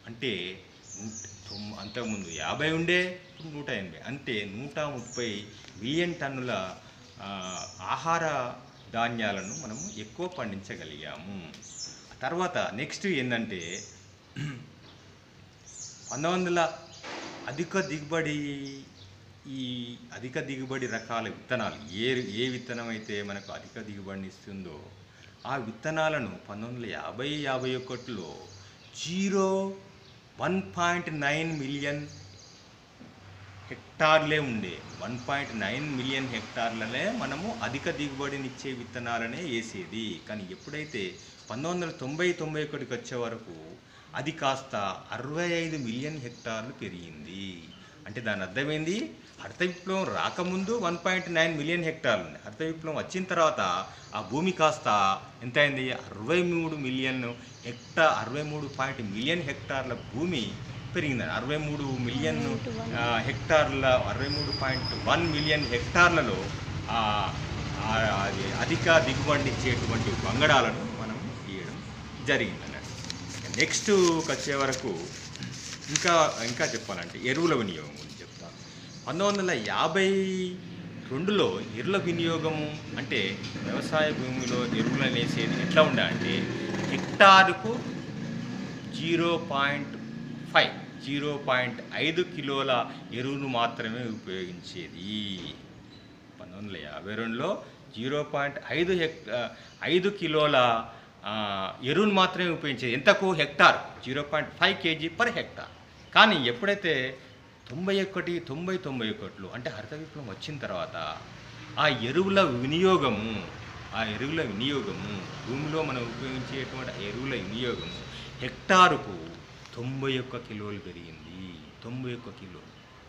అంటే నూట- తొమ్- అంతకుముందు యాభై ఉండే ఇప్పుడు నూట ఎనభై అంటే నూట ముప్పై మిలియన్ టన్నుల ఆ, ఆహార ధాన్యాలను మనము ఎక్కువ పండించగలిగాము తర్వాత నెక్స్ట్ ఏంటంటే పంతొమ్మిది వందల అధిక దిగుబడి ఈ అధిక దిగుబడి రకాల విత్తనాలు ఏ ఏ విత్తనం అయితే మనకు అధిక దిగుబడిని ఇస్తుందో ఆ విత్తనాలను పంతొమ్మిది వందల యాభై యాభై ఒకటిలో zero one point nine million హెక్టార్లే ఉండే వన్ పాయింట్ నైన్ మిలియన్ హెక్టార్లనే మనము అధిక దిగుబడినిచ్చే విత్తనాలనే వేసేది కానీ ఎప్పుడైతే పంతొమ్మిది వందల తొంభై తొంభై ఒకటికి వచ్చే వరకు అది కాస్త అరవై ఐదు మిలియన్ హెక్టార్లు పెరిగింది అంటే దాని అర్థమైంది హరిత విప్లవం రాకముందు వన్ పాయింట్ నైన్ మిలియన్ హెక్టార్లు ఉన్నాయి హరిత విప్లవం వచ్చిన తర్వాత ఆ భూమి కాస్త ఎంత అయింది అరవై మూడు మిలియన్ హెక్టార్ అరవై మూడు పాయింట్ మిలియన్ హెక్టార్ల భూమి పెరిగిందని అరవై మూడు మిలియన్ ఆ, హెక్టార్ల అరవై మూడు పాయింట్ వన్ మిలియన్ హెక్టార్లలో ఆ, ఆ, అది అధిక దిగుబడి ఇచ్చేటువంటి వంగడాలను మనం తీయడం జరిగింది అన్నట్టు నెక్స్ట్ వచ్చే వరకు ఇంకా ఇంకా చెప్పాలంటే ఎరువుల వినియోగం గురించి చెప్తాను పంతొమ్మిది వందల యాభై రెండులో ఎరువుల వినియోగము అంటే వ్యవసాయ భూమిలో ఎరువులు అనేసేది ఎట్లా ఉండే అంటే హెక్టారుకు zero point five zero point ఐదు కిలోల ఎరువును మాత్రమే ఉపయోగించేది పంతొమ్మిది వందల యాభై రెండులో జీరో పాయింట్ ఐదు హెక్ ఐదు కిలోల ఆ, ఎరువును మాత్రమే ఉపయోగించేది ఎంతకు hectare zero point five kg per hectare కానీ ఎప్పుడైతే తొంభై ఒకటి తొంభై తొంభై ఒకటిలో అంటే హరిత విప్లవం వచ్చిన తర్వాత ఆ ఎరువుల వినియోగము ఆ ఎరువుల వినియోగము భూమిలో మనం ఉపయోగించేటువంటి ఆ ఎరువుల వినియోగము హెక్టారుకు తొంభై ఒక్క కిలోలు పెరిగింది తొంభై ఒక్క కిలోలు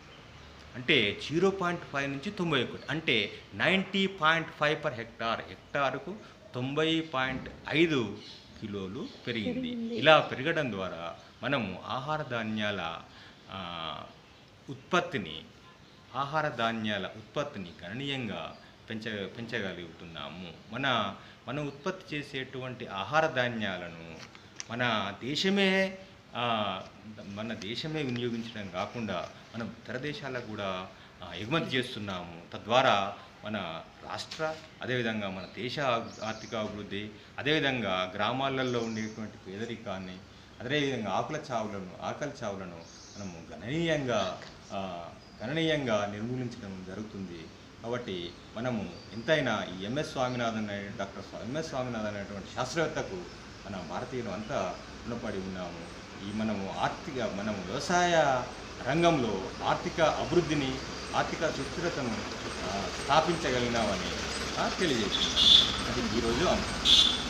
అంటే జీరో పాయింట్ ఫైవ్ నుంచి తొంభై ఒకటి అంటే ninety point five per hectare హెక్టారుకు తొంభై పాయింట్ ఐదు కిలోలు పెరిగింది ఇలా పెరగడం ద్వారా మనము ఆహార ధాన్యాల ఆ, ఉత్పత్తిని ఆహార ధాన్యాల ఉత్పత్తిని గణనీయంగా పెంచ పెంచగలుగుతున్నాము మన మనం ఉత్పత్తి చేసేటువంటి ఆహార ధాన్యాలను మన దేశమే ఆ, మన దేశమే వినియోగించడం కాకుండా మనం ఇతర దేశాలకు కూడా ఆ, ఎగుమతి చేస్తున్నాము తద్వారా మన రాష్ట్ర అదేవిధంగా మన దేశ ఆర్థిక అభివృద్ధి అదేవిధంగా గ్రామాలలో ఉండేటువంటి పేదరికాన్ని అదేవిధంగా ఆకుల చావులను ఆకలి చావులను మనము గణనీయంగా ఆ, గణనీయంగా నిర్మూలించడం జరుగుతుంది కాబట్టి మనము ఎంతైనా ఈ ఎంఎస్ స్వామినాథన్ అనే డాక్టర్ స్వా- ఎంఎస్ స్వామినాథన్ అనేటువంటి శాస్త్రవేత్తకు మన భారతీయులు అంతా రుణపడి ఉన్నాము ఈ మనము ఆర్థిక మనము వ్యవసాయ రంగంలో ఆర్థిక అభివృద్ధిని ఆర్థిక సుస్థిరతను ఆ, స్థాపించగలిగినామని ఆ, తెలియజేస్తున్నాం అది ఈరోజు అంశం